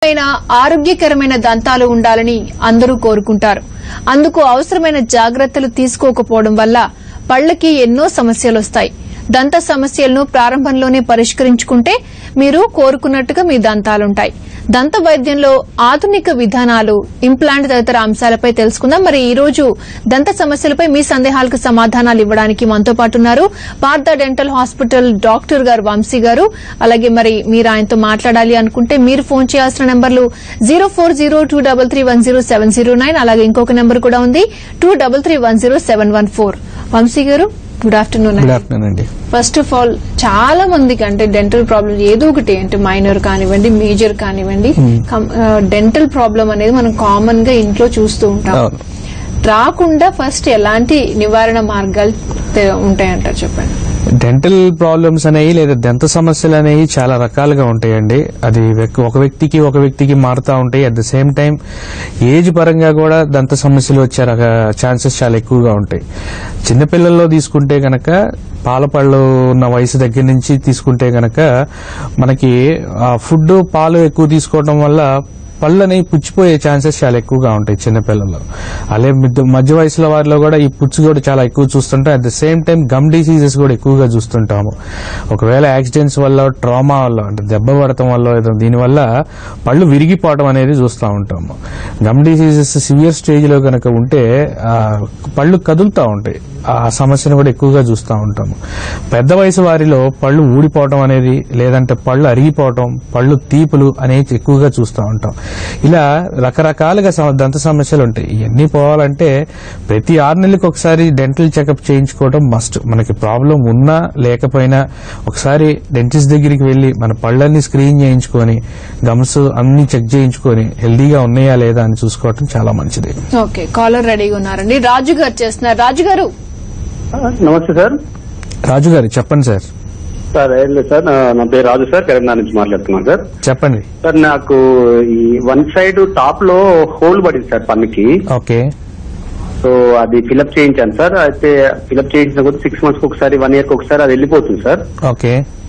పైన ఆరోగ్యకరమైన దంతాలు ఉండాలని అందరూ కోరుకుంటారు అందుకు అవసరమైన జాగ్రత్తలు తీసుకోకపోవడం వల్ల పళ్లకి ఎన్నో సమస్యలు వస్తాయి దంత సమస్యలను ప్రారంభంలోనే పరిష్కరించుకుంటే మీరు కోరుకున్నట్టుగా మీ దంతాలుంటాయి దంత వైద్యంలో ఆధునిక విధానాలు ఇంప్లాంట్ తదితర అంశాలపై తెలుసుకుందాం మరి ఈ రోజు దంత సమస్యలపై మీ సందేహాలకు సమాధానాలు ఇవ్వడానికి మనతో పాటు ఉన్నారు పార్థ డెంటల్ హాస్పిటల్ డాక్టర్ గారు వంశీ గారు అలాగే మరి మీరు ఆయనతో మాట్లాడాలి అనుకుంటే మీరు ఫోన్ చేయాల్సిన నెంబర్లు zero four zero two double three one zero seven zero nine అలాగే ఇంకొక నెంబర్ కూడా ఉంది two double three one zero seven one four Vamsi గారు గుడ్ ఆఫ్టర్నూన్ గుడ్ ఆఫ్టర్నూన్ అండి ఫస్ట్ ఆఫ్ ఆల్ చాలా మందికి అంటే డెంటల్ ప్రాబ్లమ్ ఏదో ఒకటి అంటే మైనర్ కానివ్వండి మేజర్ కానివ్వండి డెంటల్ ప్రాబ్లం అనేది మనం కామన్ గా ఇంట్లో చూస్తూ ఉంటాం అవును. రాకుండా ఫస్ట్ ఎలాంటి నివారణ మార్గాలు తె- ఉంటాయంటారు చెప్పండి డెంటల్ ప్రాబ్లమ్స్ అనేవి లేదా దంత సమస్యలు అనేవి చాలా రకాలుగా ఉంటాయండి అది వ్యక్- ఒక వ్యక్తికి ఒక వ్యక్తికి మారుతూ ఉంటాయి at the same time age పరంగా కూడా దంత సమస్యలు వచ్చే ఛాన్సెస్ చాలా ఎక్కువగా ఉంటాయి చిన్నపిల్లల్లో తీసుకుంటే గనక పాలపళ్ళు ఉన్న వయసు దగ్గర నుంచి తీసుకుంటే గనక మనకి ఫుడ్ పాలు ఎక్కువ తీసుకోవడం వల్ల పళ్ళని పుచ్చిపోయే ఛాన్సెస్ చాలా ఎక్కువగా ఉంటాయి చిన్నపిల్లల్లో అలాగే మిద్ద- మధ్య వయసులో వారిలో కూడా ఈ పుచ్చు కూడా చాలా ఎక్కువ చూస్తుంటాం at the same time gum diseases కూడా ఎక్కువగా చూస్తుంటాము ఒకవేళ యాక్సిడెంట్స్ వల్ల ట్రామా వల్ల అంటే దెబ్బ పడటం వల్ల ఏదో దీనివల్ల పళ్ళు విరిగిపోవడం అనేది చూస్తూ ఉంటాము గమ్ డిసీజెస్ సివియర్ స్టేజ్ లో కనుక ఉంటే ఆ, పళ్ళు కదులుతూ ఉంటాయి ఆ సమస్యను కూడా ఎక్కువగా చూస్తూ ఉంటాము పెద్ద వయసు వారిలో పళ్ళు ఊడిపోవటం అనేది లేదంటే పళ్ళు అరిగిపోవటం పళ్ళు తీపులు అనేవి ఎక్కువగా చూస్తూ ఉంటాం ఇలా రకరకాలుగా సమ- దంత సమస్యలు ఉంటాయి ఇవన్నీ పోవాలంటే ప్రతి ఆరు నెలలకు ఒకసారి డెంటల్ చెకప్ చేయించుకోవడం మస్ట్ మనకి ప్రాబ్లం ఉన్నా లేకపోయినా ఒకసారి డెంటిస్ట్ దగ్గరికి వెళ్లి మన పళ్ళన్ని స్క్రీన్ చేయించుకొని గమ్స్ అన్ని చెక్ చేయించుకొని హెల్దీగా ఉన్నాయా లేదా అని చూసుకోవటం చాలా మంచిది ఓకే కాలర్ రెడీగా ఉన్నారండి రాజు గారు చేస్తున్నారు రాజు గారు నమస్తే సార్ రాజు గారు చెప్పండి సార్ సార్ ఏం లేదు సార్ నా- నా పేరు రాజు సార్ తెలంగాణ నుంచి మాట్లాడుతున్నాను సార్ చెప్పండి సార్ నాకు ఈ వన్ సైడ్ టాప్ లో హోల్ పడింది సార్ పన్నుకి ఓకే సో అది ఫిలప్ చేయించాను సార్ అయితే ఫిలప్ చేయించిన కొద్ది సిక్స్ మంత్స్ ఒకసారి వన్ ఇయర్ ఒకసారి అది వెళ్ళిపోతుంది సార్ ఓకే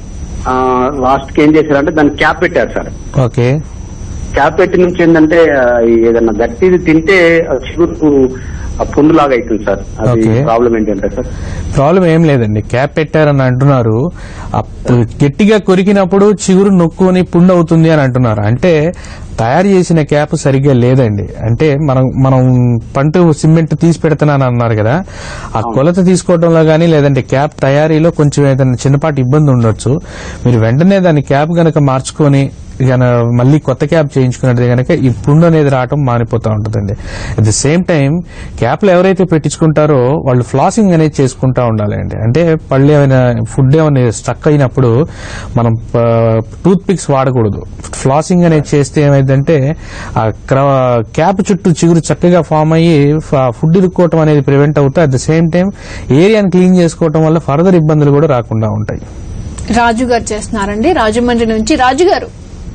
లాస్ట్ కి ఏం చేశారంటే దానికి క్యాప్ పెట్టారు సార్ ఓకే క్యాప్ పెట్టి నుంచి ఏంటంటే ఆ, ఈ ఏదన్నా గట్టిది తింటే ఆ చిగురు ఆ పుండు లాగా అవుతుంది సార్ అది Okay. ప్రాబ్లం ఏంటంటే సార్ ప్రాబ్లం ఏం లేదండి క్యాప్ పెట్టారని అంటున్నారు ఆ పు- గట్టిగా కొరికినప్పుడు చిగురు నొక్కుని పుండు అవుతుంది అని అంటున్నారు అంటే తయారు చేసిన క్యాప్ సరిగ్గా లేదండి అంటే మనం మనం పంట సిమెంట్ తీసి పెడుతున్నాను అన్నారు కదా ఆ కొలత తీసుకోవడంలో గానీ లేదంటే క్యాప్ తయారీలో కొంచెం ఏదైనా చిన్నపాటి ఇబ్బంది ఉండొచ్చు మీరు వెంటనే దాని క్యాప్ గనక మార్చుకొని గన మళ్ళీ కొత్త క్యాప్ చేయించుకున్నట్టు గనక ఈ పుండు అనేది రావటం మానిపోతూ ఉంటుందండి అట్ ద సేమ్ టైం క్యాప్లు ఎవరైతే పెట్టించుకుంటారో వాళ్ళు ఫ్లాసింగ్ అనేది చేసుకుంటా ఉండాలి అండి అంటే పళ్ళు ఏమైనా ఫుడ్ ఏమైనా స్టక్ అయినప్పుడు మనం టూత్ పిక్స్ వాడకూడదు ఫ్లాసింగ్ అనేది చేస్తే ఏమైందంటే ఆ క్ర- క్యాప్ చుట్టూ చిగురు చక్కగా ఫామ్ అయ్యి ఫ- ఫుడ్ ఇరుక్కోవటం అనేది ప్రివెంట్ అవుతాయి అట్ ద సేమ్ టైం ఏరియాని క్లీన్ చేసుకోవటం వల్ల ఫర్దర్ ఇబ్బందులు కూడా రాకుండా ఉంటాయి రాజు గారు చేస్తున్నారండి రాజమండ్రి నుంచి రాజు గారు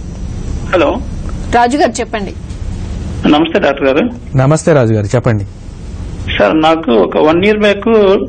హలో రాజు గారు చెప్పండి నమస్తే డాక్టర్ గారు నమస్తే రాజు గారు చెప్పండి సార్ నాకు ఒక one year back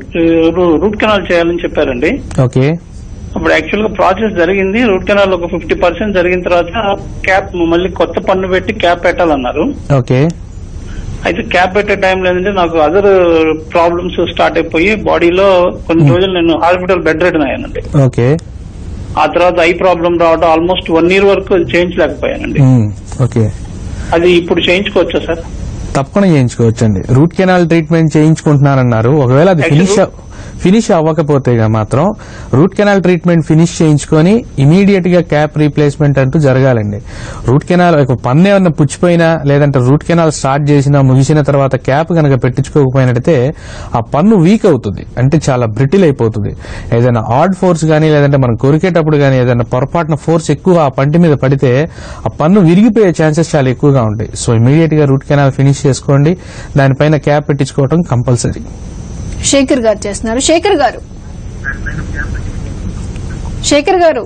root canal చేయాలని చెప్పారండి ఓకే అప్పుడు యాక్చువల్ గా ప్రాసెస్ జరిగింది రూట్ కెనాల్ ఒక ఫిఫ్టీ పర్సెంట్ జరిగిన తర్వాత క్యాప్ మళ్ళీ కొత్త పన్ను పెట్టి క్యాప్ పెట్టాలన్నారు ఓకే అయితే క్యాప్ పెట్టే టైంలో ఏంటంటే నాకు అదర్ ప్రాబ్లమ్స్ స్టార్ట్ అయిపోయి బాడీలో కొన్ని రోజులు నేను హాస్పిటల్ బెడ్ రెడ్ అయ్యానండి ఓకే ఆ తర్వాత ఐ ప్రాబ్లం రావడం ఆల్మోస్ట్ వన్ ఇయర్ వరకు చేయించలేకపోయానండి మ్మ్. ఓకే అది ఇప్పుడు చేయించుకోవచ్చా సార్ తప్పకుండా చేయించుకోవచ్చండి రూట్ కెనాల్ ట్రీట్మెంట్ చేయించుకుంటున్నారన్నారు ఒకవేళ అది ఫినిష్ ఫినిష్ అవ్వకపోతే గా మాత్రం రూట్ కెనాల్ ట్రీట్మెంట్ ఫినిష్ చేయించుకొని ఇమీడియట్ గా క్యాప్ రీప్లేస్మెంట్ అంటూ జరగాలండి రూట్ కెనాల్ ఒక పన్ను ఏమన్నా పుచ్చిపోయినా లేదంటే రూట్ కెనాల్ స్టార్ట్ చేసినా ముగిసిన తర్వాత క్యాప్ కనుక పెట్టించుకోకపోయినట్టయితే ఆ పన్ను వీక్ అవుతుంది అంటే చాలా బ్రిటిల్ అయిపోతుంది ఏదైనా ఆడ్ ఫోర్స్ కానీ లేదంటే మనం కొరికేటప్పుడు కానీ ఏదైనా పొరపాటున ఫోర్స్ ఎక్కువ ఆ పంటి మీద పడితే ఆ పన్ను విరిగిపోయే ఛాన్సెస్ చాలా ఎక్కువగా ఉంటాయి సో ఇమీడియట్ గా రూట్ కెనాల్ ఫినిష్ చేసుకోండి దానిపైన క్యాప్ పెట్టించుకోవడం కంపల్సరీ శేఖర్ గారు చేస్తున్నారు శేఖర్ గారు శేఖర్ గారు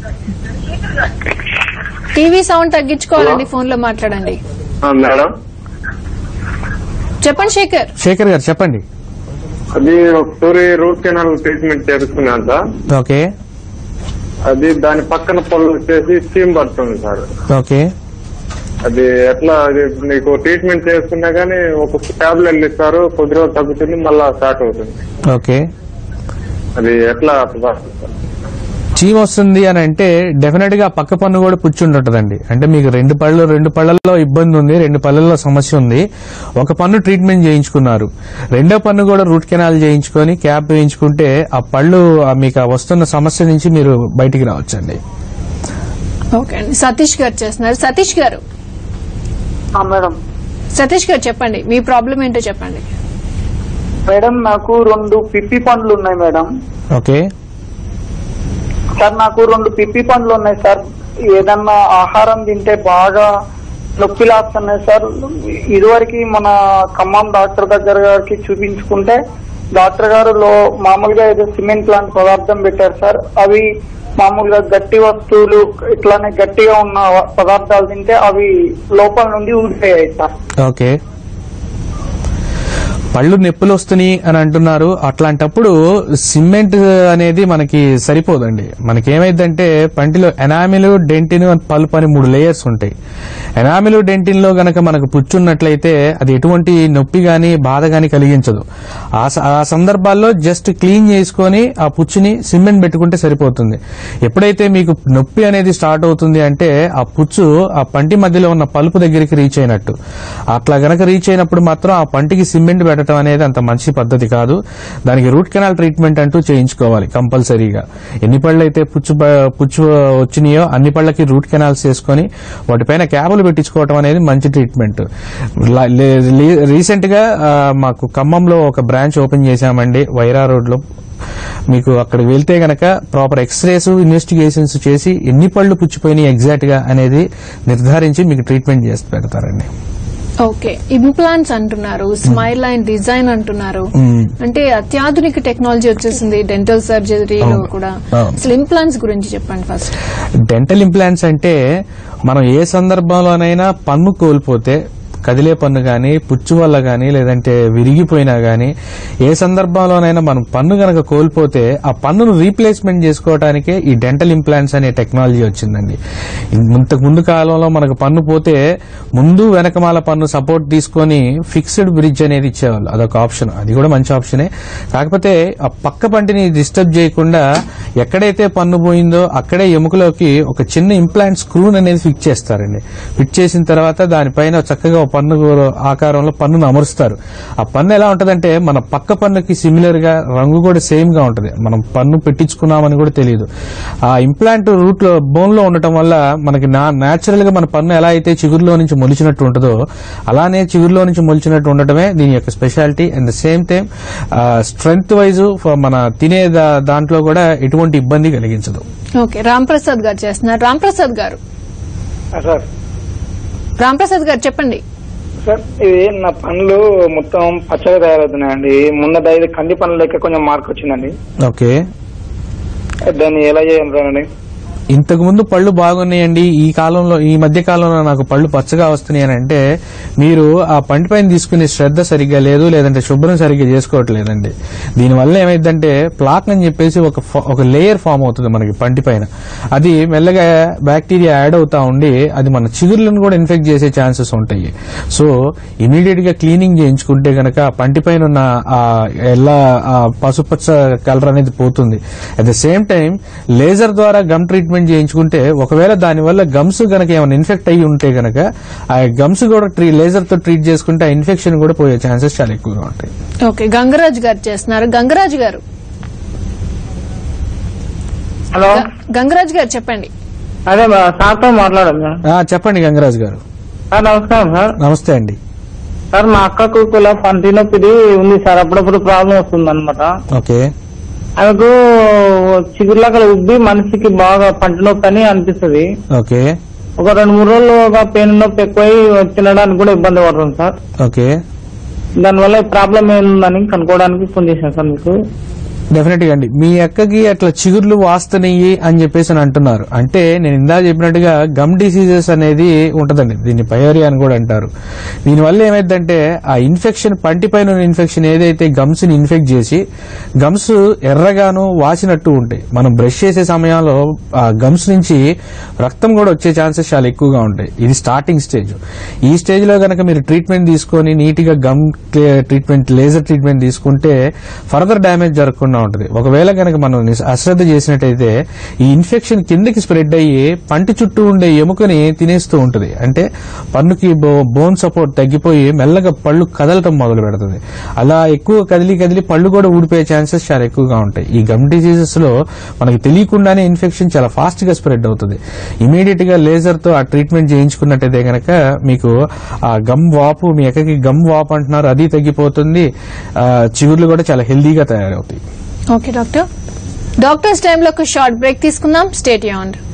టీవీ సౌండ్ తగ్గించుకోవాలండి ఫోన్ లో మాట్లాడండి మేడం చెప్పండి శేఖర్ శేఖర్ గారు చెప్పండి అది ఒకసారి రూట్ కెనాల్ ట్రీట్మెంట్ చేసుకున్నాను సార్ ఓకే అది దాని పక్కన పళ్ళు వచ్చేసి స్టీమ్ పడుతుంది సార్ ఓకే అది ఎట్లా అది నీకు ట్రీట్మెంట్ చేసుకున్నా గానీ ఒక టాబ్లెట్లు ఇస్తారు కొద్ది రోజులు తగ్గుతుంది మళ్ళా స్టార్ట్ అవుతుంది ఓకే అది ఎట్లా చీమ వస్తుంది అని అంటే డెఫినెట్ గా పక్క పన్ను కూడా పుచ్చుంటుంటదండి అంటే మీకు రెండు పళ్ళు రెండు పళ్ళల్లో ఇబ్బంది ఉంది రెండు పళ్ళల్లో సమస్య ఉంది ఒక పన్ను ట్రీట్మెంట్ చేయించుకున్నారు రెండో పన్ను కూడా రూట్ కెనాల్ చేయించుకొని క్యాప్ వేయించుకుంటే ఆ పళ్ళు ఆ మీకు ఆ వస్తున్న సమస్య నుంచి మీరు బయటికి రావచ్చండి ఓకే అండి సతీష్ గారు చేస్తున్నారు సతీష్ గారు మేడం సతీష్ గారు చెప్పండి మీ ప్రాబ్లం ఏంటో చెప్పండి మేడం నాకు రెండు పిప్పి పండ్లు ఉన్నాయి మేడం ఓకే సార్ నాకు రెండు పిప్పి పండ్లు ఉన్నాయి సార్ ఏదన్నా ఆహారం తింటే బాగా నొప్పి లాస్తున్నాయి సార్ ఇదివరకు మన ఖమ్మం డాక్టర్ దగ్గర గారికి చూపించుకుంటే డాక్టర్ గారు లో మామూలుగా ఏదో సిమెంట్ లాంటి పదార్థం పెట్టారు సార్ అవి మామూలుగా గట్టి వస్తువులు ఇట్లానే గట్టిగా ఉన్న పదార్థాలు తింటే అవి లోపల నుండి ఊడిపోయాయి సార్ ఓకే పళ్ళు నొప్పులు వస్తున్నాయి అని అంటున్నారు అట్లాంటప్పుడు సిమెంట్ అనేది మనకి సరిపోదండి మనకి ఏమైందంటే పంటిలో ఎనామిల్ డెంటిన్ పల్ప్ అని మూడు లేయర్స్ ఉంటాయి ఎనామిల్ డెంటిన్ లో గనక మనకు పుచ్చున్నట్లయితే అది ఎటువంటి నొప్పి గాని బాధ గాని కలిగించదు ఆ స- ఆ సందర్భాల్లో జస్ట్ క్లీన్ చేసుకొని ఆ పుచ్చుని సిమెంట్ పెట్టుకుంటే సరిపోతుంది ఎప్పుడైతే మీకు నొప్పి అనేది స్టార్ట్ అవుతుంది అంటే ఆ పుచ్చు ఆ పంటి మధ్యలో ఉన్న పలుపు దగ్గరికి రీచ్ అయినట్టు అట్లా గనక రీచ్ అయినప్పుడు మాత్రం ఆ పంటికి సిమెంట్ పెట్టడం అనేది అంత మంచి పద్ధతి కాదు దానికి రూట్ కెనాల్ ట్రీట్మెంట్ అంటూ చేయించుకోవాలి కంపల్సరీగా ఎన్ని పళ్ళు అయితే పుచ్చు ప- పుచ్చు వచ్చినాయో అన్ని పళ్ళకి రూట్ కెనాల్స్ చేసుకొని వాటిపైన క్యాబులు పెట్టించుకోవడం అనేది మంచి ట్రీట్మెంట్ ల- లే- లీ- రీసెంట్ గా ఆ, మాకు ఖమ్మంలో ఒక బ్రాంచ్ ఓపెన్ చేశామండి వైరా రోడ్ లో మీకు అక్కడికి వెళ్తే గనక ప్రాపర్ ఎక్స్రేస్ ఇన్వెస్టిగేషన్స్ చేసి ఎన్ని పళ్ళు పుచ్చిపోయినాయి ఎగ్జాక్ట్ గా అనేది నిర్ధారించి మీకు ట్రీట్మెంట్ చేసి పెడతారండి ఓకే ఇంప్లాంట్స్ అంటున్నారు స్మైల్ లైన్ డిజైన్ అంటున్నారు మ్మ్. అంటే అత్యాధునిక టెక్నాలజీ వచ్చేసింది డెంటల్ సర్జరీలో అవును. కూడా అవును. అసలు ఇంప్లాంట్స్ గురించి చెప్పండి ఫస్ట్ డెంటల్ ఇంప్లాంట్స్ అంటే మనం ఏ సందర్భంలోనైనా పన్ను కోల్పోతే కదిలే పన్ను గాని పుచ్చు వల్ల గాని లేదంటే విరిగిపోయినా గాని ఏ సందర్భంలోనైనా మనం పన్ను గనక కోల్పోతే ఆ పన్నును రీప్లేస్మెంట్ చేసుకోవడానికే ఈ డెంటల్ ఇంప్లాంట్స్ అనే టెక్నాలజీ వచ్చిందండి ఇంతకు ముందు కాలంలో మనకు పన్ను పోతే ముందు వెనకమాల పన్ను సపోర్ట్ తీసుకొని ఫిక్స్డ్ బ్రిడ్జ్ అనేది ఇచ్చేవాళ్ళు అదొక ఆప్షన్ అది కూడా మంచి ఆప్షనే కాకపోతే ఆ పక్క పంటిని డిస్టర్బ్ చేయకుండా ఎక్కడైతే పన్ను పోయిందో అక్కడే ఎముకలోకి ఒక చిన్న ఇంప్లాంట్ స్క్రూన్ అనేది ఫిక్స్ చేస్తారండి ఫిట్ చేసిన తర్వాత దానిపైన చక్కగా ఒక పన్ను ఆకారంలో పన్నును అమరుస్తారు ఆ పన్ను ఎలా ఉంటదంటే మన పక్క పన్నుకి సిమిలర్ గా రంగు కూడా సేమ్ గా ఉంటది మనం పన్ను పెట్టించుకున్నామని కూడా తెలియదు ఆ ఇంప్లాంట్ రూట్ లో బోన్ లో ఉండటం వల్ల మనకి నాచురల్ గా మన పన్ను ఎలా అయితే చిగురులో నుంచి మొలిచినట్టు ఉంటుందో అలానే చిగురులో నుంచి మొలిచినట్టు ఉండటమే దీని యొక్క speciality and the same time strength wise మన తినే దా- దాంట్లో కూడా ఎటువంటి ఇబ్బంది కలిగించదు ఓకే రామ్ ప్రసాద్ గారు చేస్తున్నారు రామ్ ప్రసాద్ గారు సార్ రామ్ ప్రసాద్ గారు చెప్పండి సార్ ఇది నా పనులు మొత్తం పచ్చగా తయారవుతున్నాయండి మొన్న దైవ కంది పనులు లెక్క కొంచెం మార్క్ వచ్చిందండి ఓకే దాన్ని ఎలా చేయాలండి ఇంతకు ముందు పళ్ళు బాగున్నాయండి ఈ కాలంలో ఈ మధ్య కాలంలో నాకు పళ్ళు పచ్చగా వస్తున్నాయి అని అంటే మీరు ఆ పంటి పైన తీసుకునే శ్రద్ధ సరిగ్గా లేదు లేదంటే శుభ్రం సరిగ్గా చేసుకోవట్లేదండి దీనివల్ల ఏమైందంటే ప్లాక్ అని చెప్పేసి ఒక ఫా- ఒక లేయర్ ఫామ్ అవుతుంది మనకి పంటి పైన అది మెల్లగా బ్యాక్టీరియా యాడ్ అవుతా ఉండి అది మన చిగుర్లను కూడా ఇన్ఫెక్ట్ చేసే ఛాన్సెస్ ఉంటాయి సో ఇమీడియట్ గా క్లీనింగ్ చేయించుకుంటే గనక ఆ పంటి పైన ఉన్న ఆ ఎల్లా ఆ పసుపచ్చ కలర్ అనేది పోతుంది at the same time laser ద్వారా గమ్ ట్రీట్మెంట్ చేయించుకుంటే ఒకవేళ దానివల్ల గమ్స్ గనక ఏమైనా ఇన్ఫెక్ట్ అయ్యి ఉంటే గనక ఆ గమ్స్ కూడా ట్రీ లేజర్ తో ట్రీట్ చేసుకుంటే ఆ ఇన్ఫెక్షన్ కూడా పోయే ఛాన్సెస్ చాలా ఎక్కువగా ఉంటాయి ఓకే గంగరాజ్ గారు చేస్తున్నారు గంగరాజ్ గారు హలో గ- గంగరాజ్ గారు చెప్పండి అదే సార్తో మాట్లాడాలి సార్ ఆ, చెప్పండి గంగరాజు గారు సార్ నమస్కారం సార్ నమస్తే అండి సార్ మా అక్కకు కుల పంటి నొప్పిది ఉంది సార్ అప్పుడప్పుడు ప్రాబ్లం వస్తుంది అనమాట ఓకే ఆమెకు చిగురులాగా ఉబ్బి మనిషికి బాగా పంటి నొప్పి అని అనిపిస్తుంది ఓకే ఒక రెండు మూడు రోజులు ఒక పెయిన్ నొప్పి ఎక్కువై తినడానికి కూడా ఇబ్బంది పడుతుంది సార్ ఓకే దానివల్ల ఈ ప్రాబ్లం ఏముందని కనుక్కోవడానికి ఫోన్ చేశాను సార్ మీకు డెఫినెట్ గా అండి మీ అక్కకి అట్లా చిగుర్లు వాస్తున్నాయి అని చెప్పేసి అని అంటున్నారు అంటే నేను ఇందా చెప్పినట్టుగా గమ్ డిసీజెస్ అనేది ఉంటదండి దీన్ని పయోరియా అని కూడా అంటారు దీనివల్ల ఏమైందంటే ఆ ఇన్ఫెక్షన్ పంటి పైన ఇన్ఫెక్షన్ ఏదైతే గమ్స్ ని ఇన్ఫెక్ట్ చేసి గమ్స్ ఎర్రగాను వాసినట్టు ఉంటాయి మనం బ్రష్ చేసే సమయంలో ఆ గమ్స్ నుంచి రక్తం కూడా వచ్చే ఛాన్సెస్ చాలా ఎక్కువగా ఉంటాయి ఇది స్టార్టింగ్ స్టేజ్ ఈ స్టేజ్ లో కనుక మీరు ట్రీట్మెంట్ తీసుకొని నీట్ గా గమ్ ట్రీట్మెంట్ లేజర్ ట్రీట్మెంట్ తీసుకుంటే ఫర్దర్ డ్యామేజ్ జరగకుండా ఉంటుంది ఒకవేళ కనుక మనం నిస్- అశ్రద్ధ చేసినట్టయితే ఈ ఇన్ఫెక్షన్ కిందకి స్ప్రెడ్ అయ్యి పంటి చుట్టూ ఉండే ఎముకని తినేస్తూ ఉంటుంది అంటే పన్నుకి బోన్ సపోర్ట్ తగ్గిపోయి మెల్లగా పళ్ళు కదలటం మొదలు పెడుతుంది అలా ఎక్కువ కదిలి కదిలి పళ్ళు కూడా ఊడిపోయే ఛాన్సెస్ చాలా ఎక్కువగా ఉంటాయి ఈ గమ్ డిసీజెస్ లో మనకి తెలియకుండానే ఇన్ఫెక్షన్ చాలా ఫాస్ట్ గా స్ప్రెడ్ అవుతుంది ఇమీడియట్ గా లేజర్ తో ఆ ట్రీట్మెంట్ చేయించుకున్నట్టయితే గనక మీకు ఆ గమ్ వాపు మీ ఎక్కకి గమ్ వాపు అంటున్నారు అది తగ్గిపోతుంది ఆ, చిగుర్లు కూడా చాలా హెల్దీగా తయారవుతాయి ఓకే డాక్టర్ డాక్టర్స్ టైంలో ఒక షార్ట్ బ్రేక్ తీసుకుందాం స్టేట్ యూన్